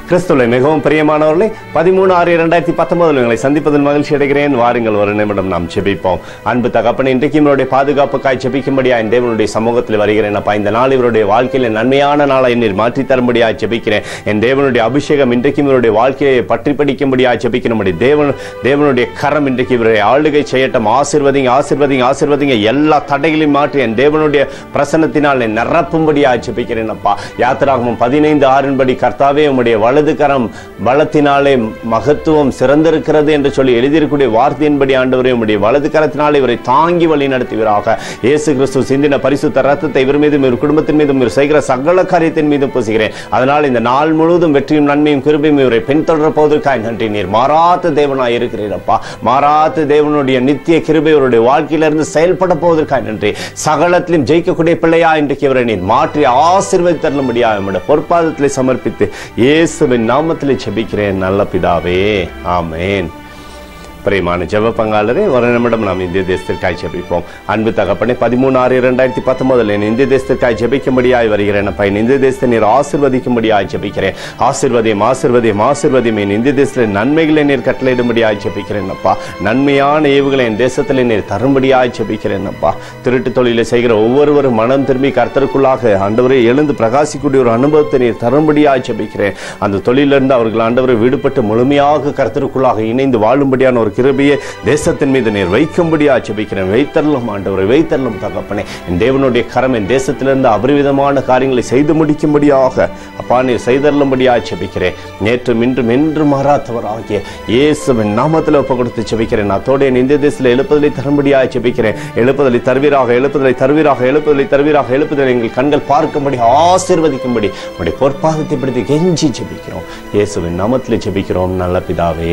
கிறிஸ்துவை மிகவும் பிரியமானவர்களே பதிமூணு ஆறு இரண்டாயிரத்தி பத்தொன்பதில் உங்களை சந்திப்பதில் மகிழ்ச்சி அடைகிறேன் வாருங்கள் ஒரு நிமிடம் நாம் ஜெபிப்போம் அன்பு தகப்பன் இன்றைக்கு இவருடைய பாதுகாப்புக்காய் ஜெபிக்கும்படியா என் தேவனுடைய சமூகத்தில் வருகிறேன் அப்பா இந்த நாள் இவருடைய வாழ்க்கையில் நன்மையான நாளை என்னில் மாற்றி தரும்படியா ஜெபிக்கிறேன் என் தேவனுடைய அபிஷேகம் இன்றைக்கும் இவருடைய வாழ்க்கையை பற்றி படிக்கும்படியா ஜெபிக்கணும்படி தேவன் தேவனுடைய கரம் இன்றைக்கு இவருடைய ஆளுகை செய்யட்டும் ஆசிர்வதிங்க ஆசிர்வதிங்க ஆசிர்வதிங்க எல்லா தடைகளையும் மாற்றி என் தேவனுடைய பிரசன்னத்தினால் என்னை நிரப்பும்படியா ஜெபிக்கிறேன் அப்பா யாத்திராகமும் பதினைந்து ஆறின்படி கர்த்தாவே உம்முடைய வலது கரம் பலத்தினாலே மகத்துவம் சிறந்திருக்கிறது என்று சொல்லி எழுதியிருக்கூடிய வார்த்தையின்படி ஆண்டவரே உம்முடைய வலது கரத்தினாலே இவரை தாங்கி வழி நடத்துவீராக இயேசு கிறிஸ்து சிந்தின பரிசுத்த ரத்தத்தை இவர் மீதும் இவர் குடும்பத்தின் மீதும் இவர் செய்கிற சகல காரியத்தின் மீதும் பூசுகிறேன் அதனால் இந்த நாள் முழுவதும் வெற்றியும் நன்மையும் கிருபையும் இவரை பின்தொடர போவதற்காய் நன்றி நீர் மாறாத தேவனாய் இருக்கிறீரப்பா மாறாத தேவனுடைய நித்திய கிருபை இவருடைய வாழ்க்கையிலிருந்து செயல்பட போவதற்காய் நன்றி சகலத்திலும் ஜெயிக்கக்கூடிய பிள்ளையா இன்றைக்கு இவரை நீர் மாற்றி ஆசீர்வதித்தள்ள முடியாது நம்முடைய பொற்பாதத்திலே சமர்ப்பித்து இயேசுவின் நாமத்திலே ஜெபிக்கிறேன் நல்ல பிதாவே ஆமென் பிரியமான ஜெப பங்காளரே ஒரு நிமிடம் நாம் இந்திய தேசத்திற்காய் ஜெபிப்போம் அன்பு தகப்பனே பதிமூணு ஆறு இரண்டாயிரத்தி பத்தொன்பதில் என் இந்திய தேசத்திற்காய் ஜெபிக்கும்படியாய் வருகிறேன் அப்பா என் இந்திய தேசத்தை நீர் ஆசிர்வதிக்கும்படியாய் ஜெபிக்கிறேன் ஆசிர்வதியும் ஆசிர்வதியும் ஆசிர்வதியும் என் இந்திய தேசத்தில் நன்மைகளை நீர் கட்டளையிடும்படியாய் ஜெபிக்கிறேன் அப்பா நன்மையான ஏவுகளை என் தேசத்தில் நீர் தரும்படியாய் ஜெபிக்கிறேன் அப்பா திருட்டு தொழிலை செய்கிற ஒவ்வொருவரும் மனம் திரும்பி கர்த்தருக்குள்ளாக ஆண்டவரை எழுந்து பிரகாசிக்கூடிய ஒரு அனுபவத்தை நீர் தரும்படியாய் ஜெபிக்கிறேன் அந்த தொழிலிருந்து அவர்கள் ஆண்டவரை விடுபட்டு முழுமையாக கர்த்தருக்குள்ளாக இணைந்து வாழும்படியான ஒரு கிருபையை தேசத்தின் மீது நீர் வைக்கும்படியா ஜெபிக்கிறேன் வைத்தரலும் ஆண்டவரை வைத்தரலும் தகப்பனே என் தேவனுடைய கரம் என் தேசத்திலிருந்து அபரிவிதமான காரியங்களை செய்து முடிக்கும்படியாக அப்பா நீர் செய்தருளும்படியா ஜெபிக்கிறேன் நேற்றும் இன்றும் என்று மாறாதவராகிய இயேசுவின் நாமத்தில் ஒப்பு கொடுத்து ஜெபிக்கிறேன் அத்தோடு என் இந்திய தேசத்தில் எழுப்புதலை தரும்படியா ஜெபிக்கிறேன் எழுப்புதலை தருவீராக எழுப்புதலை தருவீராக எழுப்புதலை தருவீராக எழுப்புதலை எங்கள் கண்கள் பார்க்கும்படி ஆசீர்வதிக்கும்படி உடைய பொற்பாதத்தை பிடித்து கெஞ்சி ஜெபிக்கிறோம் இயேசுவின் நாமத்தில் ஜெபிக்கிறோம் நல்ல பிதாவே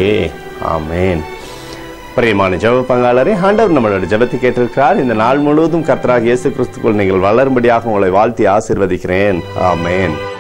ஆமென் பிரியமான ஜெப பங்காளரே ஆண்டவர் நம்மளோட ஜெபத்தை கேட்டிருக்கிறார் இந்த நாள் முழுவதும் கர்த்தராக இயேசு கிறிஸ்துக்குள் நீங்கள் வளரும்படியாக உங்களை வாழ்த்தி ஆசீர்வதிக்கிறேன் ஆமென்